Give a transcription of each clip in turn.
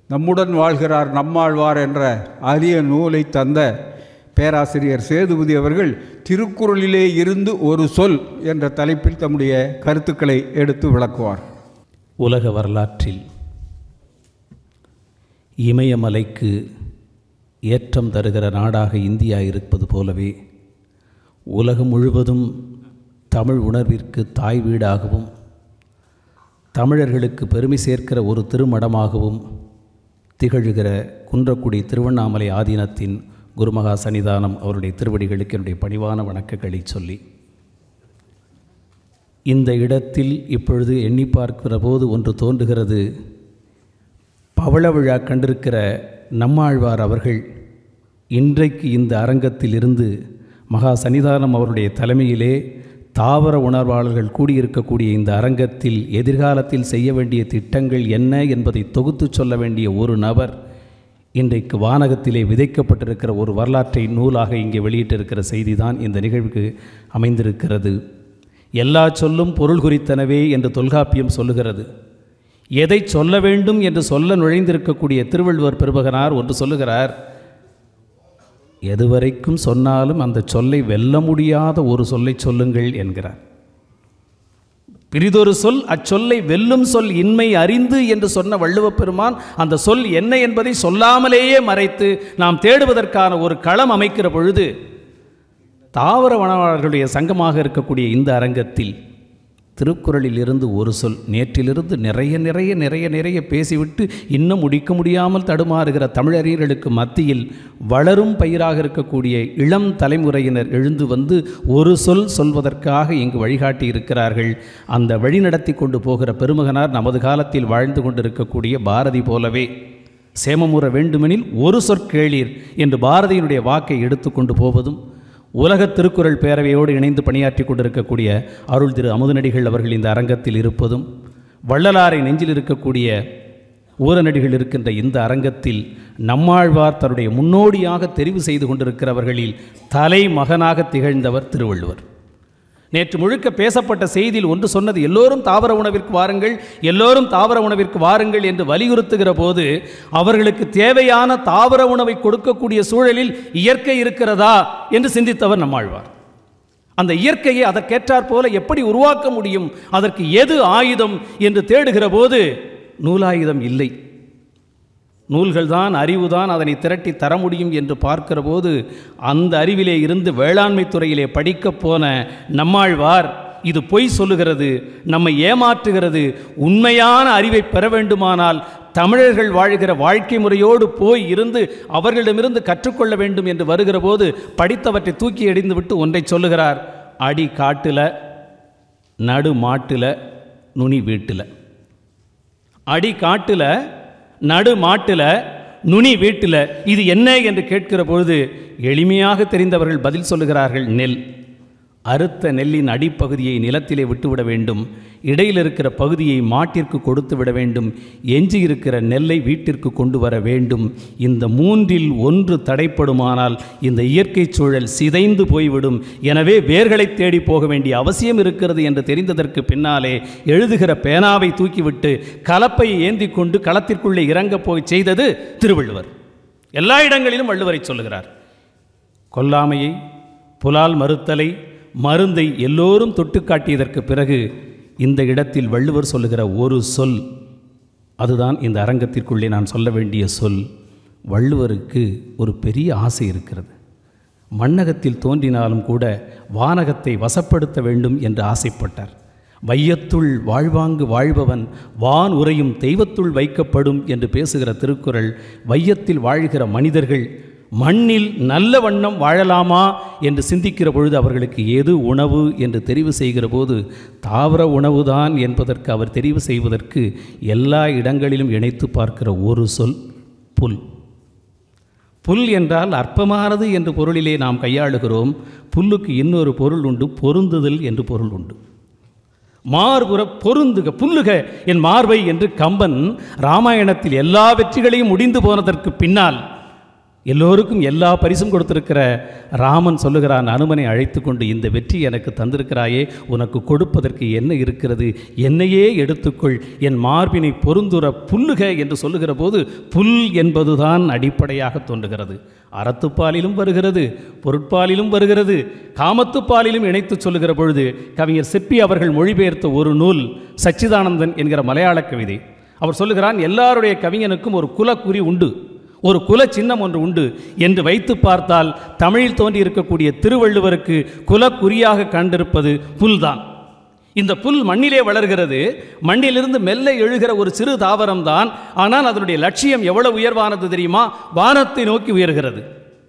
நம்முடன் வாழ்கிறார் நம்மாழ்வார் என்ற அரிய நூலை தந்த பேராசிரியர் சேதுபதி அவர்கள் திருக்குறளிலே இருந்து ஒரு சொல் என்ற தலைப்பில் தம்முடைய கருத்துக்களை எடுத்து விளக்குவார் உலக வரலாற்றில் இமயமலைக்கு ஏற்றம் தருகிற நாடாக இந்தியா இருப்பது போலவே உலகம் முழுவதும் தமிழ் உணர்விற்கு தாய் வீடாகவும் தமிழர்களுக்கு பெருமை சேர்க்கிற ஒரு திருமடமாகவும் திகழ்கிற குன்றக்குடி திருவண்ணாமலை ஆதீனத்தின் குருமகா சன்னிதானம் அவருடைய திருவடிகளுக்கு என்னுடைய பணிவான வணக்கங்களை சொல்லி இந்த இடத்தில் இப்பொழுது எண்ணி பார்க்கிற போது ஒன்று தோன்றுகிறது பவள விழா கண்டிருக்கிற நம்மாழ்வார் அவர்கள் இன்றைக்கு இந்த அரங்கத்தில் இருந்து மகா சன்னிதானம் அவருடைய தலைமையிலே தாவர உணர்வாளர்கள் கூடியிருக்கக்கூடிய இந்த அரங்கத்தில் எதிர்காலத்தில் செய்ய வேண்டிய திட்டங்கள் என்ன என்பதை தொகுத்து சொல்ல வேண்டிய ஒரு நபர் இன்றைக்கு வானகத்திலே விதைக்கப்பட்டிருக்கிற ஒரு வரலாற்றை நூலாக இங்கே வெளியிட்டிருக்கிற செய்தி தான் இந்த நிகழ்வுக்கு அமைந்திருக்கிறது எல்லா சொல்லும் பொருள் குறித்தனவே என்று தொல்காப்பியம் சொல்லுகிறது எதை சொல்ல வேண்டும் என்று சொல்ல நுழைந்திருக்கக்கூடிய திருவள்ளுவர் பெருமகனார் ஒன்று சொல்லுகிறார் எதுவரைக்கும் சொன்னாலும் அந்த சொல்லை வெல்ல முடியாத ஒரு சொல்லை சொல்லுங்கள் என்கிறார் பிரிதொரு சொல் அச்சொல்லை வெல்லும் சொல் இன்மை அறிந்து என்று சொன்ன வள்ளுவப் பெருமான் அந்த சொல் என்ன என்பதை சொல்லாமலேயே மறைத்து நாம் தேடுவதற்கான ஒரு களம் அமைக்கிற பொழுது தாவர வனவாளர்களுடைய சங்கமாக இருக்கக்கூடிய இந்த அரங்கத்தில் திருக்குறளில் இருந்து ஒரு சொல் நேற்றிலிருந்து நிறைய நிறைய நிறைய நிறைய பேசிவிட்டு இன்னும் முடிக்க முடியாமல் தடுமாறுகிற தமிழறிஞர்களுக்கு மத்தியில் வளரும் பயிராக இருக்கக்கூடிய இளம் தலைமுறையினர் எழுந்து வந்து ஒரு சொல் சொல்வதற்காக இங்கு வழிகாட்டி இருக்கிறார்கள் அந்த வழி நடத்தி கொண்டு போகிற பெருமகனார் நமது காலத்தில் வாழ்ந்து கொண்டிருக்கக்கூடிய பாரதி போலவே சேமமுற வேண்டுமெனில் ஒரு சொற்கேளீர் என்று பாரதியினுடைய வாக்கை எடுத்துக்கொண்டு போவதும் உலக திருக்குறள் பேரவையோடு இணைந்து பணியாற்றி கொண்டிருக்கக்கூடிய அருள் திரு அமுதநடிகள் அவர்கள் இந்த அரங்கத்தில் இருப்பதும் வள்ளலாரை நெஞ்சில் இருக்கக்கூடிய ஊரநடிகள் இருக்கின்ற இந்த அரங்கத்தில் நம்மாழ்வார் தன்னுடைய முன்னோடியாக தெரிவு செய்து கொண்டிருக்கிறவர்களில் தலைமகனாக திகழ்ந்தவர் திருவள்ளுவர் நேற்று முழுக்க பேசப்பட்ட செய்தியில் ஒன்று சொன்னது எல்லோரும் தாவர உணவிற்கு வாருங்கள் எல்லோரும் தாவர உணவிற்கு வாருங்கள் என்று வலியுறுத்துகிற போது அவர்களுக்கு தேவையான தாவர உணவை கொடுக்கக்கூடிய சூழலில் இயற்கை இருக்கிறதா என்று சிந்தித்தவர் நம்மாழ்வார் அந்த இயற்கையை அதற்கேற்றாற் போல எப்படி உருவாக்க முடியும் அதற்கு எது ஆயுதம் என்று தேடுகிற போது நூலாயுதம் இல்லை நூல்கள்தான் அறிவுதான் அதனை திரட்டி தர முடியும் என்று பார்க்கிற போது அந்த அறிவிலே இருந்து வேளாண்மை துறையிலே படிக்கப் போன நம்மாழ்வார் இது பொய் சொல்லுகிறது நம்மை ஏமாற்றுகிறது உண்மையான அறிவை பெற வேண்டுமானால் தமிழர்கள் வாழ்கிற வாழ்க்கை முறையோடு போய் இருந்து அவர்களிடமிருந்து கற்றுக்கொள்ள வேண்டும் என்று வருகிற போது படித்தவற்றை தூக்கி எறிந்து விட்டு ஒன்றை சொல்லுகிறார் அடி காட்டுல நடு மாட்டுல நுனி வீட்டுல அடி காட்டுல நடு மாட்டுல நுனி வீட்டில் இது என்ன என்று கேட்கிற பொழுது எளிமையாக தெரிந்தவர்கள் பதில் சொல்லுகிறார்கள் நெல் அறுத்த நெல்லின் அடிப்பகுதியை நிலத்திலே விட்டுவிட வேண்டும் இடையில் இருக்கிற பகுதியை மாட்டிற்கு கொடுத்து விட வேண்டும் எஞ்சி இருக்கிற நெல்லை வீட்டிற்கு கொண்டு வர வேண்டும் இந்த மூன்றில் ஒன்று தடைப்படுமானால் இந்த இயற்கை சூழல் சிதைந்து போய்விடும் எனவே வேர்களை தேடி போக வேண்டிய அவசியம் இருக்கிறது என்று தெரிந்ததற்கு பின்னாலே எழுதுகிற பேனாவை தூக்கிவிட்டு கலப்பை ஏந்தி கொண்டு களத்திற்குள்ளே இறங்கப் போய் செய்தது திருவள்ளுவர் எல்லா இடங்களிலும் வள்ளுவரை சொல்லுகிறார் கொல்லாமையை புலால் மறுத்தலை மருந்தை எல்லோரும் தொட்டு காட்டியதற்கு பிறகு இந்த இடத்தில் வள்ளுவர் சொல்லுகிற ஒரு சொல் அதுதான் இந்த அரங்கத்திற்குள்ளே நான் சொல்ல வேண்டிய சொல் வள்ளுவருக்கு ஒரு பெரிய ஆசை இருக்கிறது மண்ணகத்தில் தோன்றினாலும் கூட வானகத்தை வசப்படுத்த வேண்டும் என்று ஆசைப்பட்டார் வையத்துள் வாழ்வாங்கு வாழ்பவன் வான் உரையும் தெய்வத்துள் வைக்கப்படும் என்று பேசுகிற திருக்குறள் வையத்தில் வாழ்கிற மனிதர்கள் மண்ணில் நல்ல வண்ணம் வாழலாமா என்று சிந்திக்கிற பொழுது அவர்களுக்கு எது உணவு என்று தெரிவு செய்கிற போது தாவர உணவுதான் என்பதற்கு அவர் தெரிவு செய்வதற்கு எல்லா இடங்களிலும் இணைத்து பார்க்கிற ஒரு சொல் புல் புல் என்றால் அற்பமானது என்ற பொருளிலே நாம் கையாளுகிறோம் புல்லுக்கு இன்னொரு பொருள் உண்டு பொருந்துதல் என்று பொருள் உண்டு மார்புற பொருந்துக புல்லுக என் மார்பை என்று கம்பன் ராமாயணத்தில் எல்லா வெற்றிகளையும் முடிந்து போனதற்கு பின்னால் எல்லோருக்கும் எல்லா பரிசும் கொடுத்திருக்கிற ராமன் சொல்லுகிறான் அனுமனை அழைத்து கொண்டு இந்த வெற்றி எனக்கு தந்திருக்கிறாயே உனக்கு கொடுப்பதற்கு என்ன இருக்கிறது என்னையே எடுத்துக்கொள் என் மார்பினை பொருந்துற புல்லுக என்று சொல்லுகிற போது புல் என்பதுதான் அடிப்படையாக தோன்றுகிறது அறத்துப்பாலிலும் வருகிறது பொருட்பாலிலும் வருகிறது காமத்துப்பாலிலும் இணைத்து சொல்லுகிற பொழுது கவிஞர் சிப்பி அவர்கள் மொழிபெயர்த்த ஒரு நூல் சச்சிதானந்தன் என்கிற மலையாள கவிதை அவர் சொல்லுகிறான் எல்லாருடைய கவிஞனுக்கும் ஒரு குலக்குறி உண்டு ஒரு குல சின்னம் ஒன்று உண்டு என்று வைத்து பார்த்தால் தமிழில் தோன்றி இருக்கக்கூடிய திருவள்ளுவருக்கு குலக்குறியாக கண்டிருப்பது புல்தான் இந்த புல் மண்ணிலே வளர்கிறது மண்ணிலிருந்து மெல்ல எழுகிற ஒரு சிறு தாவரம்தான் ஆனால் அதனுடைய லட்சியம் எவ்வளவு உயர்வானது தெரியுமா வானத்தை நோக்கி உயர்கிறது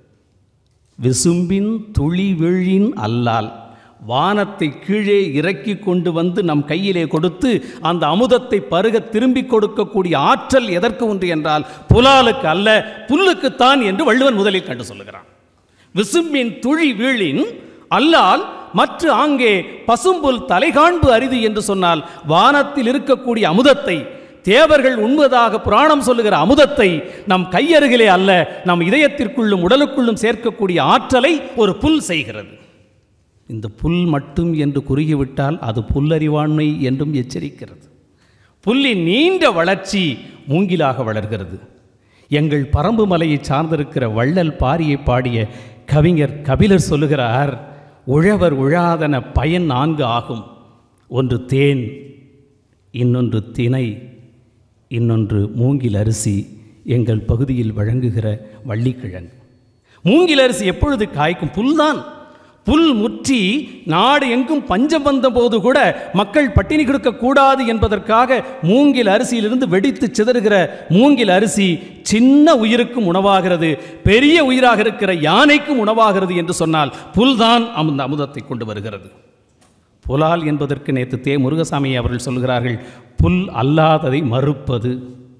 விசும்பின் துளி விழின் அல்லால் வானத்தை கீழே இறக்கி கொண்டு வந்து நம் கையிலே கொடுத்து அந்த அமுதத்தை பருக திரும்பி கொடுக்கக்கூடிய ஆற்றல் எதற்கு உண்டு என்றால் புலாலுக்கு அல்ல புல்லுக்குத்தான் என்று வள்ளுவன் முதலில் கண்டு சொல்லுகிறான் விசும்பின் துளி வீழின் அல்லால் மற்ற ஆங்கே பசும்புல் தலைகாண்பு அரிது என்று சொன்னால் வானத்தில் இருக்கக்கூடிய அமுதத்தை தேவர்கள் உண்பதாக புராணம் சொல்லுகிற அமுதத்தை நம் கையருகிலே அல்ல நம் இதயத்திற்குள்ளும் உடலுக்குள்ளும் சேர்க்கக்கூடிய ஆற்றலை ஒரு புல் செய்கிறது இந்த புல் மட்டும் என்று குறுகிவிட்டால் அது புல்லறிவாண்மை என்றும் எச்சரிக்கிறது புல்லின் நீண்ட வளர்ச்சி மூங்கிலாக வளர்கிறது எங்கள் பரம்பு மலையை சார்ந்திருக்கிற வள்ளல் பாரியை பாடிய கவிஞர் கபிலர் சொல்லுகிறார் உழவர் உழாதன பயன் நான்கு ஆகும் ஒன்று தேன் இன்னொன்று தினை இன்னொன்று மூங்கில் அரிசி எங்கள் பகுதியில் வழங்குகிற வள்ளிக்கிழங்கு மூங்கில் அரிசி எப்பொழுது காய்க்கும் புல்தான் புல் முற்றி நாடு எங்கும் பஞ்சம் வந்தபோது கூட மக்கள் பட்டினி கொடுக்கக்கூடாது என்பதற்காக மூங்கில் அரிசியிலிருந்து வெடித்து சிதறுகிற மூங்கில் அரிசி சின்ன உயிருக்கும் உணவாகிறது பெரிய உயிராக இருக்கிற யானைக்கும் உணவாகிறது என்று சொன்னால் புல்தான் அந்த அமுதத்தை கொண்டு வருகிறது புலால் என்பதற்கு நேற்று தே முருகசாமி அவர்கள் சொல்கிறார்கள் புல் அல்லாததை மறுப்பது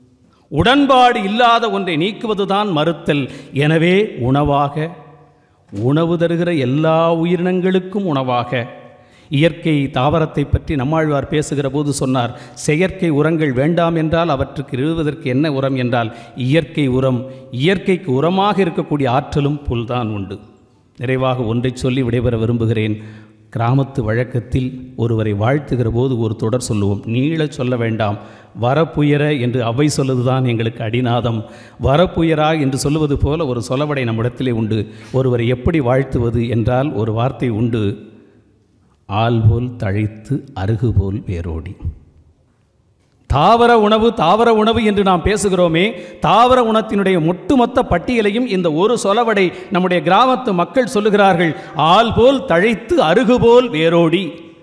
உடன்பாடு இல்லாத ஒன்றை நீக்குவதுதான் மறுத்தல் எனவே உணவாக உணவு தருகிற எல்லா உயிரினங்களுக்கும் உணவாக இயற்கை தாவரத்தை பற்றி நம்மாழ்வார் பேசுகிற போது சொன்னார் செயற்கை உரங்கள் வேண்டாம் என்றால் அவற்றுக்கு இழுவதற்கு என்ன உரம் என்றால் இயற்கை உரம் இயற்கைக்கு உரமாக இருக்கக்கூடிய ஆற்றலும் புல்தான் உண்டு நிறைவாக ஒன்றை சொல்லி விடைபெற விரும்புகிறேன் கிராமத்து வழக்கத்தில் ஒருவரை வாழ்த்துகிற போது ஒரு தொடர் சொல்லுவோம் நீள சொல்ல வேண்டாம் வரப்புயர என்று அவை சொல்லுவதுதான் எங்களுக்கு அடிநாதம் வரப்புயரா என்று சொல்லுவது போல ஒரு சொலவடை நம்மிடத்திலே உண்டு ஒருவரை எப்படி வாழ்த்துவது என்றால் ஒரு வார்த்தை உண்டு ஆள் போல் தழைத்து அருகு போல் வேரோடி தாவர உணவு தாவர உணவு என்று நாம் பேசுகிறோமே தாவர உணத்தினுடைய ஒட்டுமொத்த பட்டியலையும் இந்த ஒரு சொலவடை நம்முடைய கிராமத்து மக்கள் சொல்லுகிறார்கள் ஆள் போல் தழைத்து அருகு போல் வேரோடி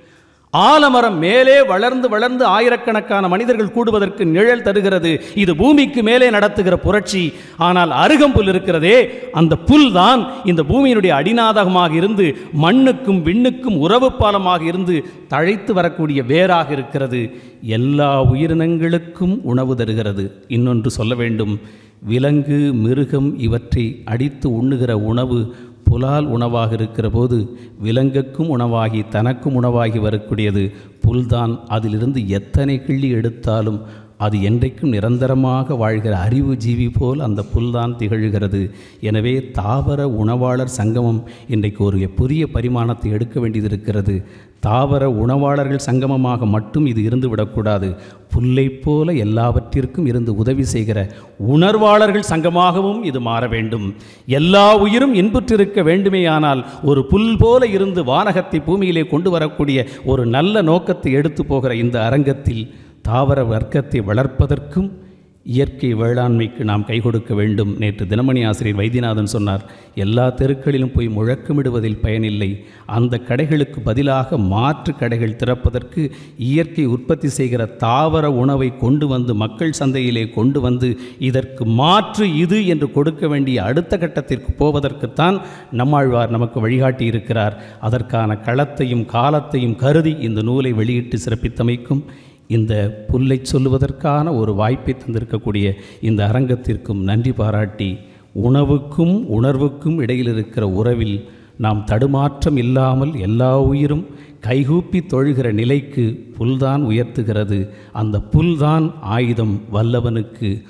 ஆலமரம் மேலே வளர்ந்து வளர்ந்து ஆயிரக்கணக்கான மனிதர்கள் கூடுவதற்கு நிழல் தருகிறது இது பூமிக்கு மேலே நடத்துகிற புரட்சி ஆனால் அருகம்புல் இருக்கிறதே அந்த புல் தான் இந்த பூமியினுடைய அடிநாதகமாக இருந்து மண்ணுக்கும் விண்ணுக்கும் உறவு பாலமாக இருந்து தழைத்து வரக்கூடிய வேராக இருக்கிறது எல்லா உயிரினங்களுக்கும் உணவு தருகிறது இன்னொன்று சொல்ல வேண்டும் விலங்கு மிருகம் இவற்றை அடித்து உண்ணுகிற உணவு புலால் உணவாக இருக்கிற போது விலங்குக்கும் உணவாகி தனக்கும் உணவாகி வரக்கூடியது புல்தான் அதிலிருந்து எத்தனை கிள்ளி எடுத்தாலும் அது என்றைக்கும் நிரந்தரமாக வாழ்கிற அறிவு ஜீவி போல் அந்த புல்தான் திகழ்கிறது எனவே தாவர உணவாளர் சங்கமம் இன்றைக்கு ஒரு புதிய பரிமாணத்தை எடுக்க வேண்டியது இருக்கிறது தாவர உணவாளர்கள் சங்கமமாக மட்டும் இது இருந்து விடக்கூடாது புல்லைப் போல எல்லாவற்றிற்கும் இருந்து உதவி செய்கிற உணர்வாளர்கள் சங்கமாகவும் இது மாற வேண்டும் எல்லா உயிரும் இன்புற்றிருக்க வேண்டுமேயானால் ஒரு புல் போல இருந்து வானகத்தை பூமியிலே கொண்டு வரக்கூடிய ஒரு நல்ல நோக்கத்தை எடுத்து போகிற இந்த அரங்கத்தில் தாவர வர்க்கத்தை வளர்ப்பதற்கும் இயற்கை வேளாண்மைக்கு நாம் கை கொடுக்க வேண்டும் நேற்று தினமணி ஆசிரியர் வைத்தியநாதன் சொன்னார் எல்லா தெருக்களிலும் போய் முழக்கமிடுவதில் பயனில்லை அந்த கடைகளுக்கு பதிலாக மாற்று கடைகள் திறப்பதற்கு இயற்கை உற்பத்தி செய்கிற தாவர உணவை கொண்டு வந்து மக்கள் சந்தையிலே கொண்டு வந்து இதற்கு மாற்று இது என்று கொடுக்க வேண்டிய அடுத்த கட்டத்திற்கு போவதற்குத்தான் நம்மாழ்வார் நமக்கு வழிகாட்டி இருக்கிறார் அதற்கான களத்தையும் காலத்தையும் கருதி இந்த நூலை வெளியிட்டு சிறப்பித்தமைக்கும் இந்த புல்லை சொல்லுவதற்கான ஒரு வாய்ப்பை தந்திருக்கக்கூடிய இந்த அரங்கத்திற்கும் நன்றி பாராட்டி உணவுக்கும் உணர்வுக்கும் இடையில் இருக்கிற உறவில் நாம் தடுமாற்றம் இல்லாமல் எல்லா உயிரும் கைகூப்பி தொழுகிற நிலைக்கு புல்தான் உயர்த்துகிறது அந்த புல்தான் ஆயுதம் வல்லவனுக்கு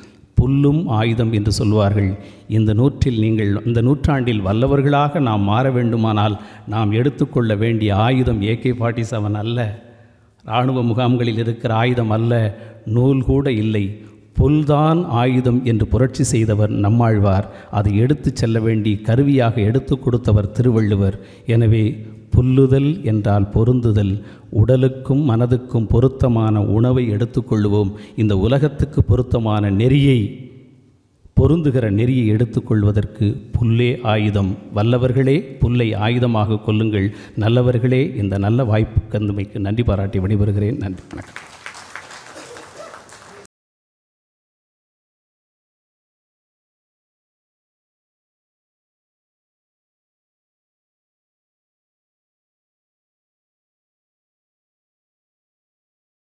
புல்லும் ஆயுதம் என்று சொல்வார்கள் இந்த நூற்றில் நீங்கள் இந்த நூற்றாண்டில் வல்லவர்களாக நாம் மாற வேண்டுமானால் நாம் எடுத்துக்கொள்ள வேண்டிய ஆயுதம் ஏகே ஃபார்ட்டி செவன் அல்ல இராணுவ முகாம்களில் இருக்கிற ஆயுதம் அல்ல நூல் கூட இல்லை புல்தான் ஆயுதம் என்று புரட்சி செய்தவர் நம்மாழ்வார் அதை எடுத்துச் செல்ல வேண்டி கருவியாக எடுத்து கொடுத்தவர் திருவள்ளுவர் எனவே புல்லுதல் என்றால் பொருந்துதல் உடலுக்கும் மனதுக்கும் பொருத்தமான உணவை எடுத்துக்கொள்வோம் இந்த உலகத்துக்கு பொருத்தமான நெறியை பொருந்துகிற நெறியை எடுத்துக்கொள்வதற்கு புல்லே ஆயுதம் வல்லவர்களே புல்லை ஆயுதமாக கொள்ளுங்கள் நல்லவர்களே இந்த நல்ல வாய்ப்பு கந்துமைக்கு நன்றி பாராட்டி விடைபெறுகிறேன் நன்றி வணக்கம்